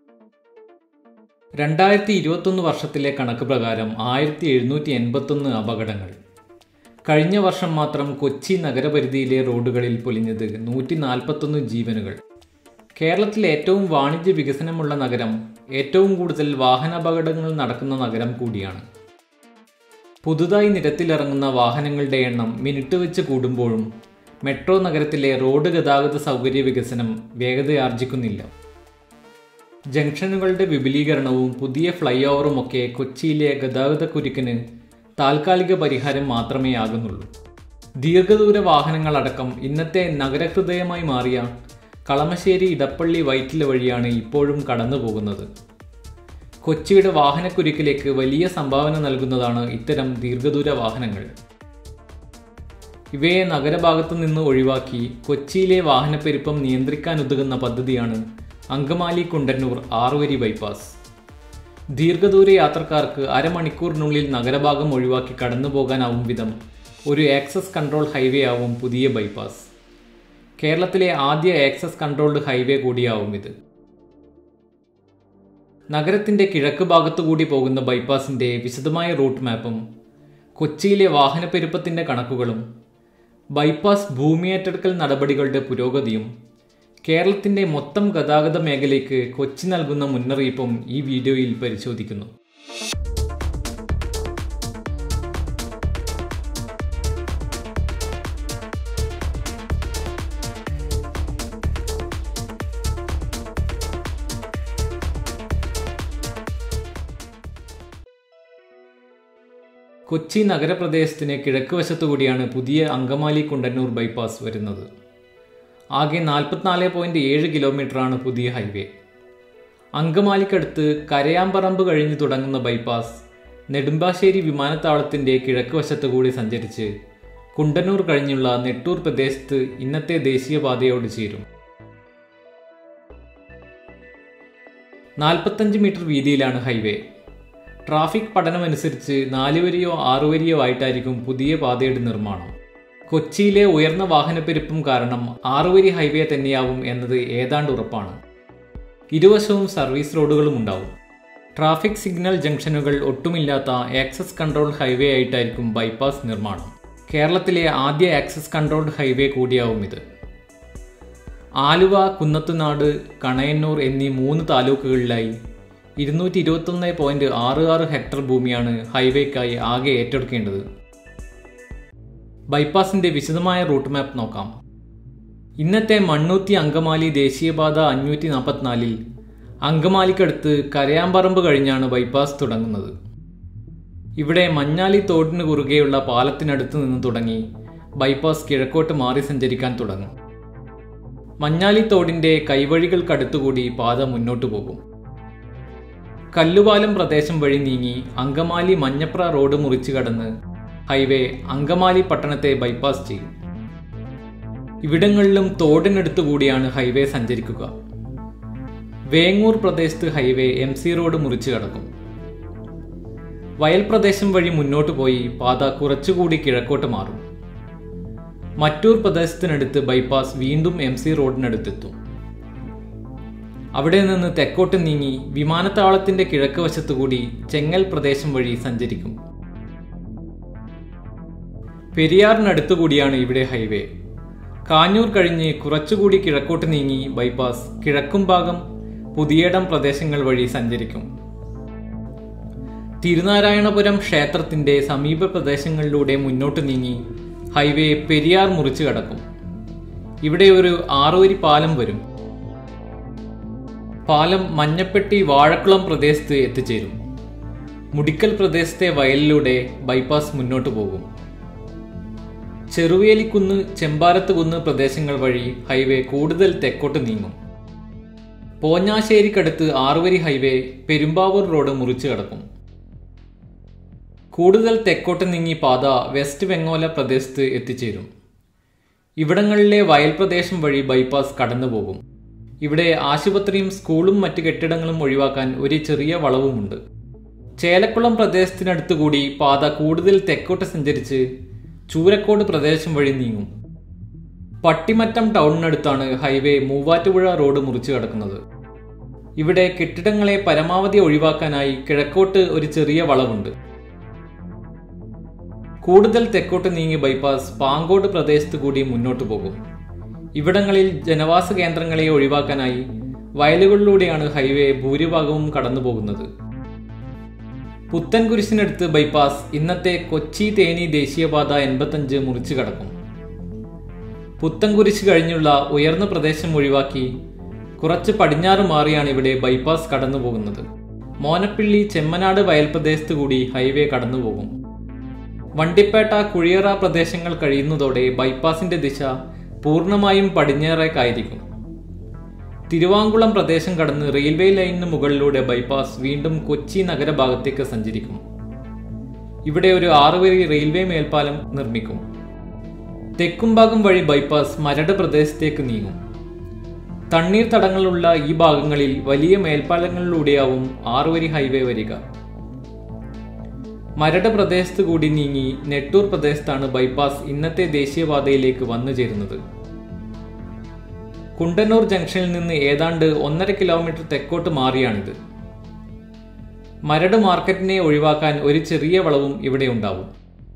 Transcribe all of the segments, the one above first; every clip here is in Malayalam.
രണ്ടായിരത്തി ഇരുപത്തൊന്ന് വർഷത്തിലെ കണക്ക് പ്രകാരം ആയിരത്തി എഴുന്നൂറ്റി എൺപത്തൊന്ന് അപകടങ്ങൾ കഴിഞ്ഞ വർഷം മാത്രം കൊച്ചി നഗരപരിധിയിലെ റോഡുകളിൽ പൊലിഞ്ഞത് നൂറ്റി നാൽപ്പത്തൊന്ന് ജീവനുകൾ കേരളത്തിലെ ഏറ്റവും വാണിജ്യ വികസനമുള്ള നഗരം ഏറ്റവും കൂടുതൽ വാഹനാപകടങ്ങൾ നടക്കുന്ന നഗരം കൂടിയാണ് പുതുതായി നിരത്തിലിറങ്ങുന്ന വാഹനങ്ങളുടെ എണ്ണം മിനിറ്റ് വെച്ച് കൂടുമ്പോഴും മെട്രോ നഗരത്തിലെ റോഡ് ഗതാഗത സൗകര്യ വികസനം വേഗതയാർജിക്കുന്നില്ല ജംഗ്ഷനുകളുടെ വിപുലീകരണവും പുതിയ ഫ്ലൈ ഓവറുമൊക്കെ കൊച്ചിയിലെ ഗതാഗത കുരുക്കിന് താൽക്കാലിക പരിഹാരം മാത്രമേ ആകുന്നുള്ളൂ ദീർഘദൂര വാഹനങ്ങളടക്കം ഇന്നത്തെ നഗരഹൃദയമായി മാറിയ കളമശ്ശേരി ഇടപ്പള്ളി വൈറ്റില വഴിയാണ് ഇപ്പോഴും കടന്നു പോകുന്നത് കൊച്ചിയുടെ വാഹനക്കുരുക്കിലേക്ക് വലിയ സംഭാവന നൽകുന്നതാണ് ഇത്തരം ദീർഘദൂര വാഹനങ്ങൾ ഇവയെ നഗരഭാഗത്തു നിന്ന് ഒഴിവാക്കി കൊച്ചിയിലെ വാഹനപ്പെരുപ്പം നിയന്ത്രിക്കാനുതകുന്ന പദ്ധതിയാണ് അങ്കമാലി കുണ്ടന്നൂർ ആറുവരി ബൈപ്പാസ് ദീർഘദൂര യാത്രക്കാർക്ക് അരമണിക്കൂറിനുള്ളിൽ നഗരഭാഗം ഒഴിവാക്കി കടന്നു പോകാനാവും വിധം ഒരു ആക്സസ് കൺട്രോൾ ഹൈവേ ആവും പുതിയ ബൈപ്പാസ് കേരളത്തിലെ ആദ്യ ആക്സസ് കൺട്രോൾഡ് ഹൈവേ കൂടിയാവും ഇത് നഗരത്തിന്റെ കിഴക്ക് ഭാഗത്തുകൂടി പോകുന്ന ബൈപ്പാസിന്റെ വിശദമായ റൂട്ട് മാപ്പും കൊച്ചിയിലെ വാഹനപ്പെരുപ്പത്തിന്റെ കണക്കുകളും ബൈപ്പാസ് ഭൂമിയേറ്റെടുക്കൽ നടപടികളുടെ പുരോഗതിയും കേരളത്തിന്റെ മൊത്തം ഗതാഗത മേഖലയ്ക്ക് കൊച്ചി നൽകുന്ന മുന്നറിയിപ്പും ഈ വീഡിയോയിൽ പരിശോധിക്കുന്നു കൊച്ചി നഗരപ്രദേശത്തിന് കിഴക്ക് വശത്തുകൂടിയാണ് പുതിയ അങ്കമാലി കുണ്ടന്നൂർ ബൈപ്പാസ് വരുന്നത് ആകെ നാൽപ്പത്തിനാല് പോയിന്റ് ഏഴ് കിലോമീറ്ററാണ് പുതിയ ഹൈവേ അങ്കമാലിക്കടുത്ത് കരയാമ്പറമ്പ് കഴിഞ്ഞ് തുടങ്ങുന്ന ബൈപ്പാസ് നെടുമ്പാശ്ശേരി വിമാനത്താവളത്തിന്റെ കിഴക്ക് വശത്തുകൂടി സഞ്ചരിച്ച് കുണ്ടന്നൂർ കഴിഞ്ഞുള്ള നെട്ടൂർ പ്രദേശത്ത് ഇന്നത്തെ ദേശീയപാതയോട് ചേരും നാൽപ്പത്തഞ്ച് മീറ്റർ വീതിയിലാണ് ഹൈവേ ട്രാഫിക് പഠനമനുസരിച്ച് നാലുവരിയോ ആറുവരിയോ ആയിട്ടായിരിക്കും പുതിയ പാതയുടെ നിർമ്മാണം കൊച്ചിയിലെ ഉയർന്ന വാഹനപ്പെരുപ്പം കാരണം ആറുവരി ഹൈവേ തന്നെയാവും എന്നത് ഏതാണ്ട് ഉറപ്പാണ് ഇരുവശവും സർവീസ് റോഡുകളും ഉണ്ടാവും ട്രാഫിക് സിഗ്നൽ ജംഗ്ഷനുകൾ ഒട്ടുമില്ലാത്ത ആക്സസ് കൺട്രോൾ ഹൈവേ ആയിട്ടായിരിക്കും ബൈപ്പാസ് നിർമ്മാണം കേരളത്തിലെ ആദ്യ ആക്സസ് കൺട്രോൾഡ് ഹൈവേ കൂടിയാവും ഇത് ആലുവ കുന്നത്തുനാട് കണയന്നൂർ എന്നീ മൂന്ന് താലൂക്കുകളിലായി ഇരുന്നൂറ്റി ഇരുപത്തൊന്ന് പോയിന്റ് ആറ് ആറ് ഹെക്ടർ ഭൂമിയാണ് ഹൈവേക്കായി ആകെ ഏറ്റെടുക്കേണ്ടത് ബൈപ്പാസിന്റെ വിശദമായ റൂട്ട് മാപ്പ് നോക്കാം ഇന്നത്തെ മണ്ണൂത്തി അങ്കമാലി ദേശീയപാത അഞ്ഞൂറ്റി നാൽപ്പത്തിനാലിൽ അങ്കമാലിക്കടുത്ത് കരയാമ്പറമ്പ് കഴിഞ്ഞാണ് ബൈപ്പാസ് തുടങ്ങുന്നത് ഇവിടെ മഞ്ഞാലി തോടിന് കുറുകെയുള്ള പാലത്തിനടുത്ത് നിന്ന് തുടങ്ങി ബൈപ്പാസ് കിഴക്കോട്ട് മാറി സഞ്ചരിക്കാൻ തുടങ്ങും മഞ്ഞാലി തോടിന്റെ കൈവഴികൾക്കടുത്തുകൂടി പാത മുന്നോട്ടു പോകും കല്ലുപാലം പ്രദേശം വഴി നീങ്ങി അങ്കമാലി മഞ്ഞപ്ര റോഡ് മുറിച്ചു കടന്ന് ഹൈവേ അങ്കമാലി പട്ടണത്തെ ബൈപ്പാസ് ചെയ്യും ഇവിടങ്ങളിലും തോടിനടുത്തു കൂടിയാണ് ഹൈവേ സഞ്ചരിക്കുക വേങ്ങൂർ പ്രദേശത്ത് ഹൈവേ എം സി റോഡ് മുറിച്ചു കടക്കും വയൽ പ്രദേശം വഴി മുന്നോട്ട് പോയി പാത കുറച്ചുകൂടി കിഴക്കോട്ട് മാറും മറ്റൂർ പ്രദേശത്തിനടുത്ത് ബൈപ്പാസ് വീണ്ടും എം സി റോഡിനടുത്തെത്തും അവിടെ നിന്ന് തെക്കോട്ട് നീങ്ങി വിമാനത്താവളത്തിന്റെ കിഴക്ക് വശത്തുകൂടി ചെങ്ങൽ പ്രദേശം വഴി സഞ്ചരിക്കും പെരിയാറിനടുത്തുകൂടിയാണ് ഇവിടെ ഹൈവേ കാഞ്ഞൂർ കഴിഞ്ഞ് കുറച്ചുകൂടി കിഴക്കോട്ട് നീങ്ങി ബൈപ്പാസ് കിഴക്കും ഭാഗം പുതിയടം പ്രദേശങ്ങൾ വഴി സഞ്ചരിക്കും തിരുനാരായണപുരം ക്ഷേത്രത്തിന്റെ സമീപ പ്രദേശങ്ങളിലൂടെ മുന്നോട്ട് നീങ്ങി ഹൈവേ പെരിയാർ മുറിച്ചു കടക്കും ഇവിടെ ഒരു ആറുവരി പാലം വരും പാലം മഞ്ഞപ്പെട്ടി വാഴക്കുളം പ്രദേശത്ത് എത്തിച്ചേരും മുടിക്കൽ പ്രദേശത്തെ വയലിലൂടെ ബൈപ്പാസ് മുന്നോട്ട് പോകും ചെറുവേലിക്കുന്ന് ചെമ്പാരത്ത് കുന്ന് പ്രദേശങ്ങൾ വഴി ഹൈവേ കൂടുതൽ തെക്കോട്ട് നീങ്ങും പോഞ്ഞാശ്ശേരിക്കടുത്ത് ആറുവരി ഹൈവേ പെരുമ്പാവൂർ റോഡ് മുറിച്ചു കടക്കും കൂടുതൽ തെക്കോട്ട് നീങ്ങി പാത വെസ്റ്റ് വെങ്ങോല പ്രദേശത്ത് എത്തിച്ചേരും ഇവിടങ്ങളിലെ വയൽ പ്രദേശം വഴി ബൈപ്പാസ് കടന്നുപോകും ഇവിടെ ആശുപത്രിയും സ്കൂളും മറ്റ് കെട്ടിടങ്ങളും ഒഴിവാക്കാൻ ഒരു ചെറിയ വളവുമുണ്ട് ചേലക്കുളം പ്രദേശത്തിനടുത്തുകൂടി പാത കൂടുതൽ തെക്കോട്ട് സഞ്ചരിച്ച് ചൂരക്കോട് പ്രദേശം വഴി നീങ്ങും പട്ടിമറ്റം ടൗണിനടുത്താണ് ഹൈവേ മൂവാറ്റുപുഴ റോഡ് മുറിച്ചു കടക്കുന്നത് ഇവിടെ കെട്ടിടങ്ങളെ പരമാവധി ഒഴിവാക്കാനായി കിഴക്കോട്ട് ഒരു ചെറിയ വളവുണ്ട് കൂടുതൽ തെക്കോട്ട് നീങ്ങി ബൈപ്പാസ് പാങ്കോട് പ്രദേശത്ത് കൂടി മുന്നോട്ട് പോകും ഇവിടങ്ങളിൽ ജനവാസ കേന്ദ്രങ്ങളെ ഒഴിവാക്കാനായി വയലുകളിലൂടെയാണ് ഹൈവേ ഭൂരിഭാഗവും കടന്നു പോകുന്നത് പുത്തൻകുരിശിനടുത്ത് ബൈപ്പാസ് ഇന്നത്തെ കൊച്ചി തേനി ദേശീയപാത എൺപത്തഞ്ച് മുറിച്ചു കടക്കും പുത്തൻകുരിശ് കഴിഞ്ഞുള്ള ഉയർന്ന പ്രദേശം ഒഴിവാക്കി കുറച്ച് പടിഞ്ഞാറ് മാറിയാണ് ഇവിടെ ബൈപ്പാസ് കടന്നു പോകുന്നത് മോനപ്പിള്ളി ചെമ്മനാട് വയൽ പ്രദേശത്ത് കൂടി ഹൈവേ കടന്നുപോകും വണ്ടിപ്പേട്ട കുഴിയറ പ്രദേശങ്ങൾ കഴിയുന്നതോടെ ബൈപ്പാസിന്റെ ദിശ പൂർണ്ണമായും പടിഞ്ഞാറേക്കായിരിക്കും തിരുവാങ്കുളം പ്രദേശം കടന്ന് റെയിൽവേ ലൈനിന് മുകളിലൂടെ ബൈപ്പാസ് വീണ്ടും കൊച്ചി നഗരഭാഗത്തേക്ക് സഞ്ചരിക്കും ഇവിടെ ഒരു ആറുവരി റെയിൽവേ മേൽപ്പാലം നിർമ്മിക്കും തെക്കുംഭാഗം വഴി ബൈപ്പാസ് മരട് പ്രദേശത്തേക്ക് നീങ്ങും തണ്ണീർത്തടങ്ങളുള്ള ഈ ഭാഗങ്ങളിൽ വലിയ മേൽപ്പാലങ്ങളിലൂടെയാവും ആറുവരി ഹൈവേ വരിക മരട് പ്രദേശത്ത് കൂടി നീങ്ങി നെട്ടൂർ പ്രദേശത്താണ് ബൈപ്പാസ് ഇന്നത്തെ ദേശീയപാതയിലേക്ക് വന്നു ചേരുന്നത് കുണ്ടന്നൂർ ജംഗ്ഷനിൽ നിന്ന് ഏതാണ്ട് ഒന്നര കിലോമീറ്റർ തെക്കോട്ട് മാറിയാണിത് മരട് മാർക്കറ്റിനെ ഒഴിവാക്കാൻ ഒരു ചെറിയ വളവും ഇവിടെ ഉണ്ടാവും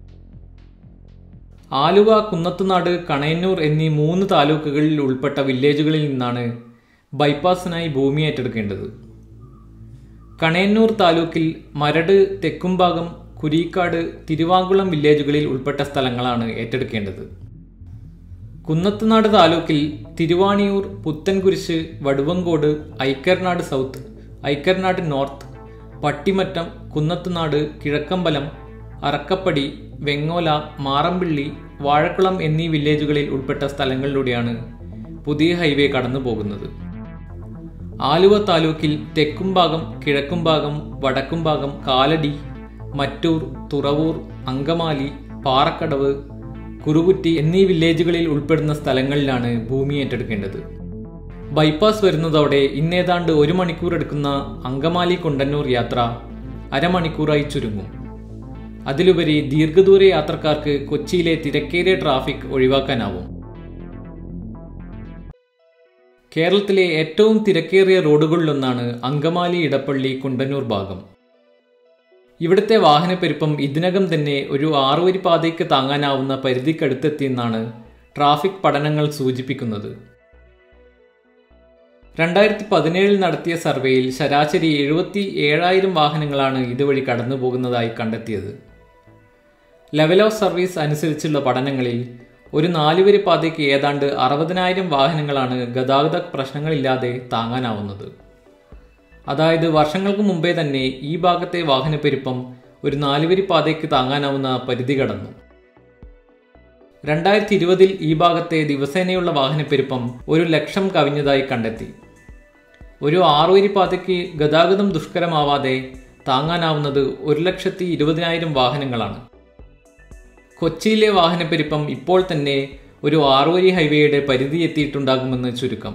ആലുവ കുന്നത്തുനാട് കണയന്നൂർ എന്നീ മൂന്ന് താലൂക്കുകളിൽ ഉൾപ്പെട്ട വില്ലേജുകളിൽ നിന്നാണ് ബൈപ്പാസിനായി ഭൂമി ഏറ്റെടുക്കേണ്ടത് കണയന്നൂർ താലൂക്കിൽ മരട് തെക്കുംഭാഗം കുരീക്കാട് തിരുവാങ്കുളം വില്ലേജുകളിൽ ഉൾപ്പെട്ട സ്ഥലങ്ങളാണ് ഏറ്റെടുക്കേണ്ടത് കുന്നത്തുനാട് താലൂക്കിൽ തിരുവാണിയൂർ പുത്തൻകുരിശ് വടുവങ്കോട് ഐക്കർനാട് സൗത്ത് ഐക്കർനാട് നോർത്ത് പട്ടിമറ്റം കുന്നത്തുനാട് കിഴക്കമ്പലം അറക്കപ്പടി വെങ്ങോല മാറമ്പിള്ളി വാഴക്കുളം എന്നീ വില്ലേജുകളിൽ ഉൾപ്പെട്ട സ്ഥലങ്ങളിലൂടെയാണ് പുതിയ ഹൈവേ കടന്നു പോകുന്നത് ആലുവ താലൂക്കിൽ തെക്കുംഭാഗം കിഴക്കുംഭാഗം വടക്കുംഭാഗം കാലടി മറ്റൂർ തുറവൂർ അങ്കമാലി പാറക്കടവ് കുറുകുറ്റി എന്നീ വില്ലേജുകളിൽ ഉൾപ്പെടുന്ന സ്ഥലങ്ങളിലാണ് ഭൂമി ഏറ്റെടുക്കേണ്ടത് ബൈപ്പാസ് വരുന്നതോടെ ഇന്നേതാണ്ട് ഒരു മണിക്കൂർ എടുക്കുന്ന അങ്കമാലി കൊണ്ടന്നൂർ യാത്ര അരമണിക്കൂറായി ചുരുങ്ങും അതിലുപരി ദീർഘദൂര യാത്രക്കാർക്ക് കൊച്ചിയിലെ തിരക്കേറിയ ട്രാഫിക് ഒഴിവാക്കാനാവും കേരളത്തിലെ ഏറ്റവും തിരക്കേറിയ റോഡുകളിലൊന്നാണ് അങ്കമാലി ഇടപ്പള്ളി കുണ്ടന്നൂർ ഭാഗം ഇവിടുത്തെ വാഹനപ്പെരുപ്പം ഇതിനകം തന്നെ ഒരു ആറുവരി പാതയ്ക്ക് താങ്ങാനാവുന്ന പരിധിക്കടുത്തെത്തിയെന്നാണ് ട്രാഫിക് പഠനങ്ങൾ സൂചിപ്പിക്കുന്നത് രണ്ടായിരത്തി പതിനേഴിൽ നടത്തിയ സർവേയിൽ ശരാശരി എഴുപത്തി ഏഴായിരം വാഹനങ്ങളാണ് ഇതുവഴി കടന്നു പോകുന്നതായി കണ്ടെത്തിയത് ലെവൽ ഓഫ് സർവീസ് അനുസരിച്ചുള്ള പഠനങ്ങളിൽ ഒരു നാലുവരി പാതയ്ക്ക് ഏതാണ്ട് അറുപതിനായിരം വാഹനങ്ങളാണ് ഗതാഗത പ്രശ്നങ്ങളില്ലാതെ താങ്ങാനാവുന്നത് അതായത് വർഷങ്ങൾക്ക് മുമ്പേ തന്നെ ഈ ഭാഗത്തെ വാഹനപ്പെരുപ്പം ഒരു നാലുവരി പാതയ്ക്ക് താങ്ങാനാവുന്ന പരിധി കടന്നു രണ്ടായിരത്തി ഇരുപതിൽ ഈ ഭാഗത്തെ ദിവസേനയുള്ള വാഹനപ്പെരുപ്പം ഒരു ലക്ഷം കവിഞ്ഞതായി കണ്ടെത്തി ഒരു ആറുവരി പാതയ്ക്ക് ഗതാഗതം ദുഷ്കരമാവാതെ താങ്ങാനാവുന്നത് ഒരു ലക്ഷത്തി ഇരുപതിനായിരം വാഹനങ്ങളാണ് കൊച്ചിയിലെ വാഹനപ്പെരുപ്പം ഇപ്പോൾ തന്നെ ഒരു ആറുവരി ഹൈവേയുടെ പരിധി എത്തിയിട്ടുണ്ടാകുമെന്ന് ചുരുക്കം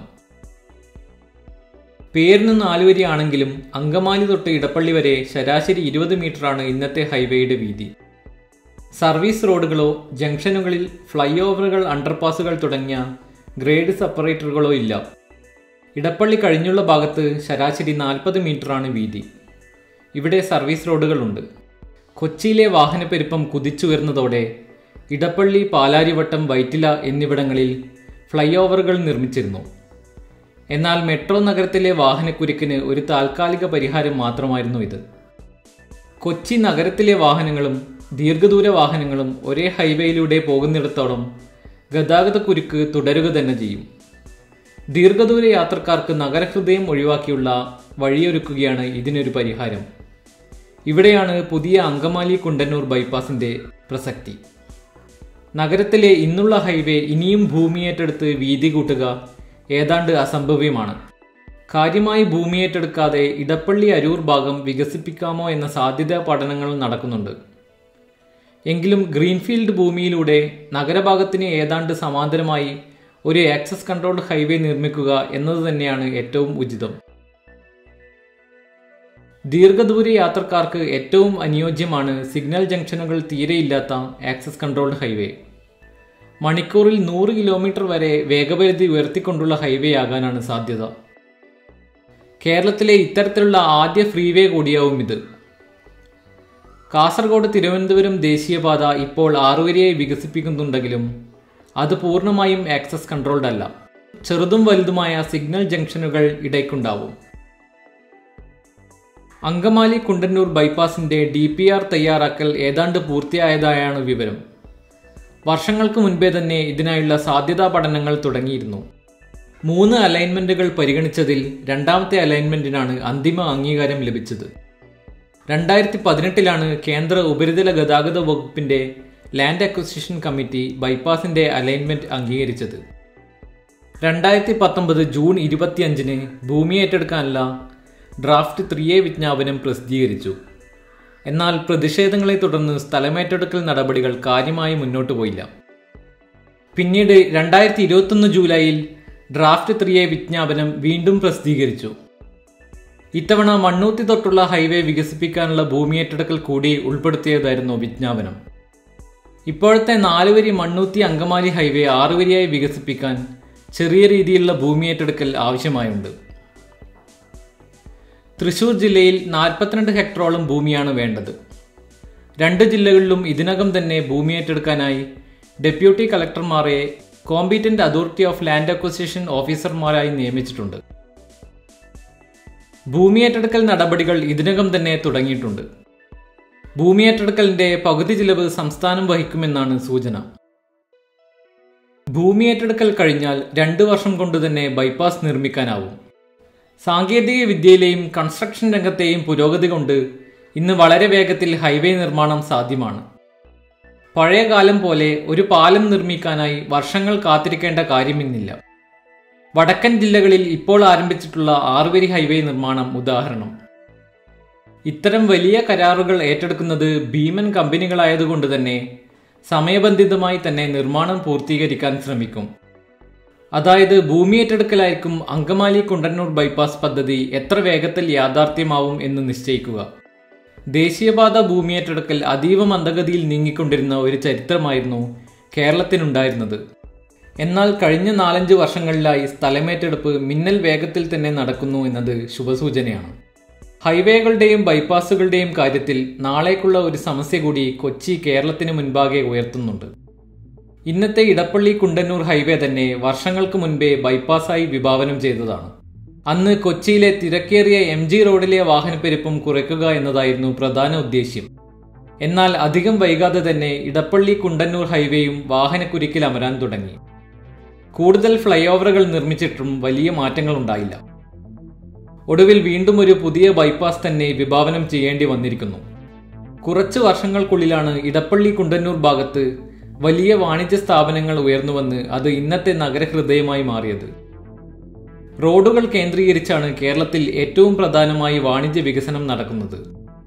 പേരിന് നാലുവരി ആണെങ്കിലും അങ്കമാലി തൊട്ട് ഇടപ്പള്ളി വരെ ശരാശരി ഇരുപത് മീറ്ററാണ് ഇന്നത്തെ ഹൈവേയുടെ വീതി സർവീസ് റോഡുകളോ ജംഗ്ഷനുകളിൽ ഫ്ലൈ ഓവറുകൾ അണ്ടർപാസുകൾ തുടങ്ങിയ ഗ്രേഡ് സെപ്പറേറ്ററുകളോ ഇല്ല ഇടപ്പള്ളി കഴിഞ്ഞുള്ള ഭാഗത്ത് ശരാശരി നാൽപ്പത് മീറ്ററാണ് വീതി ഇവിടെ സർവീസ് റോഡുകളുണ്ട് കൊച്ചിയിലെ വാഹനപ്പെരുപ്പം കുതിച്ചുയർന്നതോടെ ഇടപ്പള്ളി പാലാരിവട്ടം വൈറ്റില എന്നിവിടങ്ങളിൽ ഫ്ലൈ ഓവറുകൾ നിർമ്മിച്ചിരുന്നു എന്നാൽ മെട്രോ നഗരത്തിലെ വാഹനക്കുരുക്കിന് ഒരു താൽക്കാലിക പരിഹാരം മാത്രമായിരുന്നു ഇത് കൊച്ചി നഗരത്തിലെ വാഹനങ്ങളും ദീർഘദൂര വാഹനങ്ങളും ഒരേ ഹൈവേയിലൂടെ പോകുന്നിടത്തോളം ഗതാഗതക്കുരുക്ക് തുടരുക തന്നെ ചെയ്യും ദീർഘദൂര യാത്രക്കാർക്ക് നഗരഹൃദയം ഒഴിവാക്കിയുള്ള വഴിയൊരുക്കുകയാണ് ഇതിനൊരു പരിഹാരം ഇവിടെയാണ് പുതിയ അങ്കമാലി കുണ്ടന്നൂർ ബൈപ്പാസിന്റെ പ്രസക്തി നഗരത്തിലെ ഇന്നുള്ള ഹൈവേ ഇനിയും ഭൂമിയേറ്റെടുത്ത് വീതി കൂട്ടുക ഏതാണ്ട് അസംഭവ്യമാണ് കാര്യമായി ഭൂമിയേറ്റെടുക്കാതെ ഇടപ്പള്ളി അരൂർ ഭാഗം വികസിപ്പിക്കാമോ എന്ന സാധ്യതാ പഠനങ്ങൾ നടക്കുന്നുണ്ട് എങ്കിലും ഗ്രീൻഫീൽഡ് ഭൂമിയിലൂടെ നഗരഭാഗത്തിന് ഏതാണ്ട് സമാന്തരമായി ഒരു ആക്സസ് കൺട്രോൾഡ് ഹൈവേ നിർമ്മിക്കുക എന്നത് തന്നെയാണ് ഏറ്റവും ഉചിതം ദീർഘദൂര യാത്രക്കാർക്ക് ഏറ്റവും അനുയോജ്യമാണ് സിഗ്നൽ ജംഗ്ഷനുകൾ തീരെയില്ലാത്ത ആക്സസ് കൺട്രോൾഡ് ഹൈവേ മണിക്കൂറിൽ നൂറ് കിലോമീറ്റർ വരെ വേഗപരിധി ഉയർത്തിക്കൊണ്ടുള്ള ഹൈവേ ആകാനാണ് സാധ്യത കേരളത്തിലെ ഇത്തരത്തിലുള്ള ആദ്യ ഫ്രീവേ കൂടിയാവും ഇത് കാസർഗോഡ് തിരുവനന്തപുരം ദേശീയപാത ഇപ്പോൾ ആറുവരിയായി വികസിപ്പിക്കുന്നുണ്ടെങ്കിലും അത് പൂർണ്ണമായും ആക്സസ് കൺട്രോൾഡ് അല്ല ചെറുതും വലുതുമായ സിഗ്നൽ ജംഗ്ഷനുകൾ ഇടയ്ക്കുണ്ടാവും അങ്കമാലി കുണ്ടന്നൂർ ബൈപ്പാസിന്റെ ഡി പി ആർ തയ്യാറാക്കൽ ഏതാണ്ട് പൂർത്തിയായതായാണ് വിവരം വർഷങ്ങൾക്ക് മുൻപേ തന്നെ ഇതിനായുള്ള സാധ്യതാ പഠനങ്ങൾ തുടങ്ങിയിരുന്നു മൂന്ന് അലൈൻമെന്റുകൾ പരിഗണിച്ചതിൽ രണ്ടാമത്തെ അലൈൻമെന്റിനാണ് അന്തിമ അംഗീകാരം ലഭിച്ചത് രണ്ടായിരത്തി പതിനെട്ടിലാണ് കേന്ദ്ര ഉപരിതല ഗതാഗത വകുപ്പിന്റെ ലാൻഡ് അക്വസിഷൻ കമ്മിറ്റി ബൈപ്പാസിന്റെ അലൈൻമെന്റ് അംഗീകരിച്ചത് രണ്ടായിരത്തി പത്തൊമ്പത് ജൂൺ ഇരുപത്തിയഞ്ചിന് ഭൂമി ഏറ്റെടുക്കാനുള്ള ഡ്രാഫ്റ്റ് ത്രീ എ വിജ്ഞാപനം പ്രസിദ്ധീകരിച്ചു എന്നാൽ പ്രതിഷേധങ്ങളെ തുടർന്ന് സ്ഥലമേറ്റെടുക്കൽ നടപടികൾ കാര്യമായി മുന്നോട്ട് പോയില്ല പിന്നീട് രണ്ടായിരത്തി ഇരുപത്തൊന്ന് ജൂലൈയിൽ ഡ്രാഫ്റ്റ് ത്രീ എ വിജ്ഞാപനം വീണ്ടും പ്രസിദ്ധീകരിച്ചു ഇത്തവണ മണ്ണൂത്തി തൊട്ടുള്ള ഹൈവേ വികസിപ്പിക്കാനുള്ള ഭൂമി ഏറ്റെടുക്കൽ കൂടി ഉൾപ്പെടുത്തിയതായിരുന്നു വിജ്ഞാപനം ഇപ്പോഴത്തെ നാലുവരി മണ്ണൂത്തി അങ്കമാലി ഹൈവേ ആറുവരിയായി വികസിപ്പിക്കാൻ ചെറിയ രീതിയിലുള്ള ഭൂമി ഏറ്റെടുക്കൽ ആവശ്യമായുണ്ട് തൃശൂർ ജില്ലയിൽ നാൽപ്പത്തിരണ്ട് ഹെക്ടറോളം ഭൂമിയാണ് വേണ്ടത് രണ്ട് ജില്ലകളിലും ഇതിനകം തന്നെ ഭൂമി ഏറ്റെടുക്കാനായി ഡെപ്യൂട്ടി കളക്ടർമാരെ competent authority of land acquisition ഓഫീസർമാരായി നിയമിച്ചിട്ടുണ്ട് ഭൂമി ഏറ്റെടുക്കൽ നടപടികൾ ഇതിനകം തന്നെ തുടങ്ങിയിട്ടുണ്ട് ഭൂമി ഏറ്റെടുക്കലിന്റെ പകുതി ചിലവ് സംസ്ഥാനം വഹിക്കുമെന്നാണ് സൂചന ഭൂമി ഏറ്റെടുക്കൽ കഴിഞ്ഞാൽ രണ്ടു വർഷം കൊണ്ട് തന്നെ ബൈപ്പാസ് നിർമ്മിക്കാനാവും സാങ്കേതിക വിദ്യയിലെയും കൺസ്ട്രക്ഷൻ രംഗത്തെയും പുരോഗതി കൊണ്ട് ഇന്ന് വളരെ വേഗത്തിൽ ഹൈവേ നിർമ്മാണം സാധ്യമാണ് പഴയ കാലം പോലെ ഒരു പാലം നിർമ്മിക്കാനായി വർഷങ്ങൾ കാത്തിരിക്കേണ്ട കാര്യമിന്നില്ല വടക്കൻ ജില്ലകളിൽ ഇപ്പോൾ ആരംഭിച്ചിട്ടുള്ള ആറുവരി ഹൈവേ നിർമ്മാണം ഉദാഹരണം ഇത്തരം വലിയ കരാറുകൾ ഏറ്റെടുക്കുന്നത് ഭീമൻ കമ്പനികളായതുകൊണ്ട് തന്നെ സമയബന്ധിതമായി തന്നെ നിർമ്മാണം പൂർത്തീകരിക്കാൻ ശ്രമിക്കും അതായത് ഭൂമി ഏറ്റെടുക്കലായിരിക്കും അങ്കമാലി കുണ്ടന്നൂർ ബൈപ്പാസ് പദ്ധതി എത്ര വേഗത്തിൽ യാഥാർത്ഥ്യമാവും എന്ന് നിശ്ചയിക്കുക ദേശീയപാത ഭൂമി ഏറ്റെടുക്കൽ അതീവ മന്ദഗതിയിൽ നീങ്ങിക്കൊണ്ടിരുന്ന ഒരു ചരിത്രമായിരുന്നു കേരളത്തിനുണ്ടായിരുന്നത് എന്നാൽ കഴിഞ്ഞ നാലഞ്ച് വർഷങ്ങളിലായി സ്ഥലമേറ്റെടുപ്പ് മിന്നൽ വേഗത്തിൽ തന്നെ നടക്കുന്നു എന്നത് ശുഭസൂചനയാണ് ഹൈവേകളുടെയും ബൈപ്പാസുകളുടെയും കാര്യത്തിൽ നാളേക്കുള്ള ഒരു സമസ്യ കൂടി കൊച്ചി കേരളത്തിന് മുൻപാകെ ഉയർത്തുന്നുണ്ട് ഇന്നത്തെ ഇടപ്പള്ളി കുണ്ടന്നൂർ ഹൈവേ തന്നെ വർഷങ്ങൾക്ക് മുൻപേ ബൈപ്പാസായി വിഭാവനം ചെയ്തതാണ് അന്ന് കൊച്ചിയിലെ തിരക്കേറിയ എം ജി റോഡിലെ വാഹനപ്പെരുപ്പം കുറയ്ക്കുക എന്നതായിരുന്നു പ്രധാന ഉദ്ദേശ്യം എന്നാൽ അധികം വൈകാതെ തന്നെ ഇടപ്പള്ളി കുണ്ടന്നൂർ ഹൈവേയും വാഹനക്കുരുക്കിൽ അമരാൻ തുടങ്ങി കൂടുതൽ ഫ്ലൈ ഓവറുകൾ നിർമ്മിച്ചിട്ടും വലിയ മാറ്റങ്ങൾ ഉണ്ടായില്ല ഒടുവിൽ വീണ്ടും ഒരു പുതിയ ബൈപ്പാസ് തന്നെ വിഭാവനം ചെയ്യേണ്ടി വന്നിരിക്കുന്നു കുറച്ച് വർഷങ്ങൾക്കുള്ളിലാണ് ഇടപ്പള്ളി കുണ്ടന്നൂർ ഭാഗത്ത് വലിയ വാണിജ്യ സ്ഥാപനങ്ങൾ ഉയർന്നുവന്ന് അത് ഇന്നത്തെ നഗരഹൃദയമായി മാറിയത് റോഡുകൾ കേന്ദ്രീകരിച്ചാണ് കേരളത്തിൽ ഏറ്റവും പ്രധാനമായി വാണിജ്യ വികസനം നടക്കുന്നത്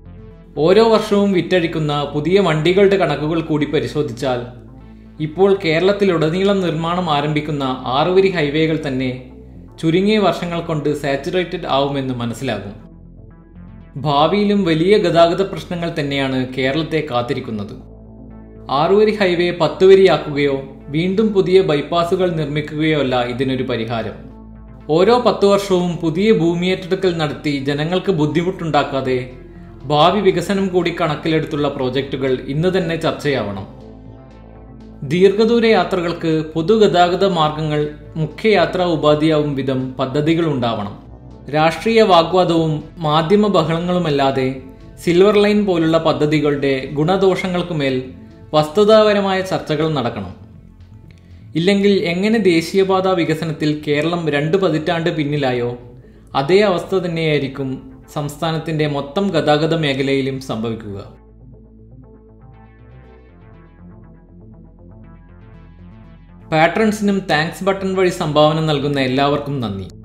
ഓരോ വർഷവും വിറ്റഴിക്കുന്ന പുതിയ വണ്ടികളുടെ കണക്കുകൾ കൂടി പരിശോധിച്ചാൽ ഇപ്പോൾ കേരളത്തിലുടനീളം നിർമ്മാണം ആരംഭിക്കുന്ന ആറുവരി ഹൈവേകൾ തന്നെ ചുരുങ്ങിയ വർഷങ്ങൾ കൊണ്ട് സാച്ചുറേറ്റഡ് ആവുമെന്ന് മനസ്സിലാകും ഭാവിയിലും വലിയ ഗതാഗത പ്രശ്നങ്ങൾ തന്നെയാണ് കേരളത്തെ കാത്തിരിക്കുന്നത് ആറുവരി ഹൈവേ പത്തുവരിയാക്കുകയോ വീണ്ടും പുതിയ ബൈപ്പാസുകൾ നിർമ്മിക്കുകയോ അല്ല ഇതിനൊരു പരിഹാരം ഓരോ പത്തു വർഷവും പുതിയ ഭൂമിയേറ്റെടുക്കൽ നടത്തി ജനങ്ങൾക്ക് ബുദ്ധിമുട്ടുണ്ടാക്കാതെ ഭാവി വികസനം കൂടി കണക്കിലെടുത്തുള്ള പ്രോജക്റ്റുകൾ ഇന്ന് തന്നെ ചർച്ചയാവണം ദീർഘദൂര യാത്രകൾക്ക് പൊതുഗതാഗത മാർഗങ്ങൾ മുഖ്യ യാത്രാ ഉപാധിയാവും വിധം പദ്ധതികൾ ഉണ്ടാവണം രാഷ്ട്രീയ വാഗ്വാദവും മാധ്യമ ബഹളങ്ങളുമല്ലാതെ സിൽവർ ലൈൻ പോലുള്ള പദ്ധതികളുടെ ഗുണദോഷങ്ങൾക്കുമേൽ വസ്തുതാപരമായ ചർച്ചകൾ നടക്കണം ഇല്ലെങ്കിൽ എങ്ങനെ ദേശീയപാത വികസനത്തിൽ കേരളം രണ്ട് പതിറ്റാണ്ട് പിന്നിലായോ അതേ അവസ്ഥ തന്നെയായിരിക്കും സംസ്ഥാനത്തിന്റെ മൊത്തം ഗതാഗത മേഖലയിലും സംഭവിക്കുക പാട്രൺസിനും താങ്ക്സ് ബട്ടൺ വഴി സംഭാവന നൽകുന്ന എല്ലാവർക്കും നന്ദി